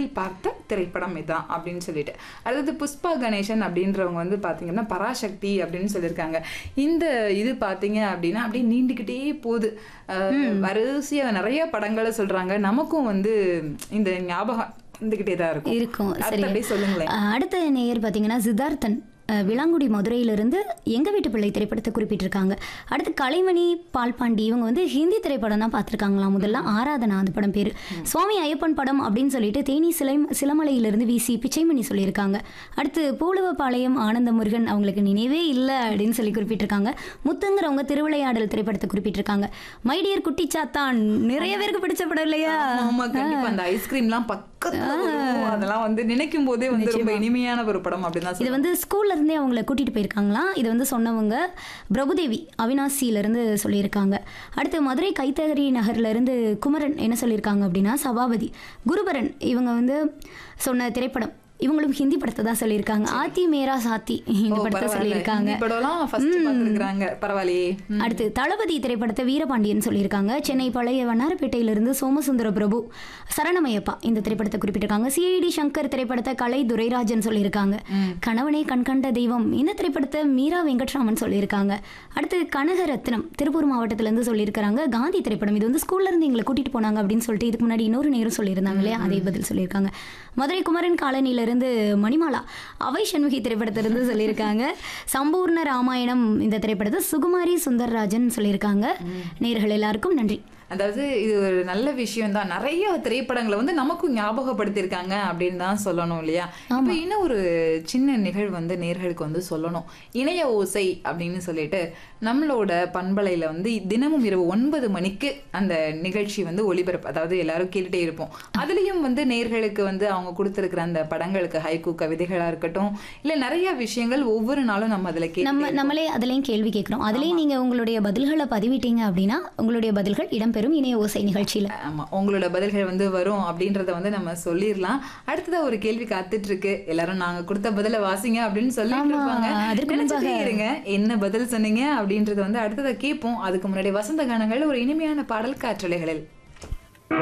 முதலில் பார்த்த திரைப்படம் இதான் அப்படின்னு சொல்லிட்டு அடுத்தது புஷ்பா கணேசன் அப்படின்றவங்க வந்து பாத்தீங்கன்னா பராசக்தி அப்படின்னு சொல்லியிருக்காங்க இந்த இது பாத்தீங்க அப்படின்னா அப்படியே நீண்டுக்கிட்டே போகுது அஹ், வரிசையா நிறைய படங்களை சொல்றாங்க நமக்கும் வந்து இந்த ஞாபகம் இருந்துகிட்டே தான் இருக்கும் இருக்கும் அடுத்து சரி அப்படியே சொல்லுங்களேன் அஹ், அடுத்த நேயர் பார்த்தீங்கன்னா சித்தார்த்தன் அஹ், விளாங்குடி மதுரையிலிருந்து எங்க வீட்டு பிள்ளை திரைப்படத்தை குறிப்பிட்டிருக்காங்க அடுத்து கலைமணி பால்பாண்டி இவங்க வந்து ஹிந்தி திரைப்படம் தான் பார்த்துருக்காங்களாம் முதல்ல ஆராதனா அந்த படம் பேர் சுவாமி ஐயப்பன் படம் அப்படின்னு சொல்லிட்டு தேனி சிலை சிலமலையிலிருந்து வீசி பிச்சைமணி சொல்லியிருக்காங்க அடுத்து பூலுவப்பாளையம் ஆனந்த முருகன் அவங்களுக்கு நினைவே இல்லை அப்படின்னு சொல்லி குறிப்பிட்டிருக்காங்க முத்துங்கிறவங்க திருவிளையாடல் திரைப்படத்தை குறிப்பிட்டிருக்காங்க மைடியர் குட்டி சாத்தான் நிறைய பேருக்கு பிடிச்ச படம் இல்லையா ஆமா கண்டிப்பா அந்த ஐஸ்கிரீம்லாம் பக்கத்துல வரும். அதெல்லாம் வந்து நினைக்கும் போதே வந்து ரொம்ப இனிமையான ஒரு படம் அப்படின்னு தான் இது வந்து ஸ்கூல்ல இருந்தே அவங்கள கூட்டிட்டு போயிருக்காங்களாம் இது வந்து சொன்னவங்க பிரபுதேவி அவினாசியில இருந்து சொல்லியிருக்காங்க அடுத்து மதுரை கைத்தறி நகர்ல இருந்து குமரன் என்ன சொல்லியிருக்காங்க அப்படின்னா சபாபதி குருபரன் இவங்க வந்து சொன்ன திரைப்படம் இவங்களும் ஹிந்தி படத்தை தான் சொல்லியிருக்காங்க ஆத்தி மேரா சாத்தி இந்த ஓ, படத்தை பரவாயில்ல. சொல்லியிருக்காங்க ஹிந்தி படம்லாம் ஃபர்ஸ்ட் பார்த்துருக்காங்க பரவாயில்லையே ம். அடுத்து தளபதி திரைப்படத்தை வீரபாண்டியன் சொல்லியிருக்காங்க சென்னை பழைய வண்ணாரப்பேட்டையிலிருந்து சோமசுந்தர பிரபு சரணமயப்பா இந்த திரைப்படத்தை குறிப்பிட்டிருக்காங்க சிஐடி சங்கர் திரைப்படத்தை கலை துரைராஜன் சொல்லியிருக்காங்க கணவனே கண்கண்ட தெய்வம் இந்த திரைப்படத்தை மீரா வெங்கட்ராமன் சொல்லியிருக்காங்க அடுத்து கனகரத்னம் திருப்பூர் மாவட்டத்திலேருந்து சொல்லியிருக்காங்க காந்தி திரைப்படம் இது வந்து ஸ்கூல்ல இருந்து எங்களை கூட்டிட்டு போனாங்க அப்படின்னு சொல்லிட்டு இதுக்கு முன்னாடி இன்னொரு நேரம் சொல்லியிருந்தாங்க இல்லையா அதே பதில் சொல்லியிருக்காங்க மதுரை குமரன் காலனியிலிருந்து மணிமாலா அவை சண்முகி திரைப்படத்திலிருந்து சொல்லியிருக்காங்க சம்பூர்ண ராமாயணம் இந்த திரைப்படத்தை சுகுமாரி சுந்தர்ராஜன் சொல்லியிருக்காங்க நேர்கள் எல்லாருக்கும் நன்றி அதாவது இது ஒரு நல்ல விஷயம் தான் நிறைய திரைப்படங்களை வந்து நமக்கும் ஞாபகப்படுத்தியிருக்காங்க அப்படின்னு தான் சொல்லணும் இல்லையா இப்போ இன்னும் ஒரு சின்ன நிகழ்வு வந்து நேர்களுக்கு வந்து சொல்லணும் இணைய ஓசை அப்படின்னு சொல்லிட்டு நம்மளோட பண்பலையில வந்து தினமும் இரவு ஒன்பது மணிக்கு அந்த நிகழ்ச்சி வந்து ஒளிபரப்பு அதாவது எல்லாரும் கேட்டுட்டே இருப்போம் அதுலயும் வந்து நேர்களுக்கு வந்து அவங்க கொடுத்துருக்கிற அந்த படங்களுக்கு ஹைக்கூ கவிதைகளா இருக்கட்டும் இல்ல நிறைய விஷயங்கள் ஒவ்வொரு நாளும் நம்ம அதுல கேட்டு நம்ம நம்மளே அதுலேயும் கேள்வி கேட்குறோம் அதுலேயும் நீங்கள் உங்களுடைய பதில்களை பதிவிட்டீங்க அப்படின்னா உங்களுடைய பதில்கள் இடம்பெறும் இணைய ஓசை நிகழ்ச்சியில் ஆமா உங்களோட பதில்கள் வந்து வரும் அப்படின்றத வந்து நம்ம சொல்லிடலாம் அடுத்ததா ஒரு கேள்வி காத்துட்டு இருக்கு எல்லாரும் நாங்க கொடுத்த பதில வாசிங்க அப்படின்னு சொல்லிட்டு ஆமா, இருப்பாங்க அதற்கு நினைச்சிட்டே முன்பாக- இருங்க என்ன பதில் சொன்னீங்க அப்படின்றத வந்து அடுத்ததை கேட்போம் அதுக்கு முன்னாடி வசந்த கானங்கள் ஒரு இனிமையான பாடல் காற்றலைகளில்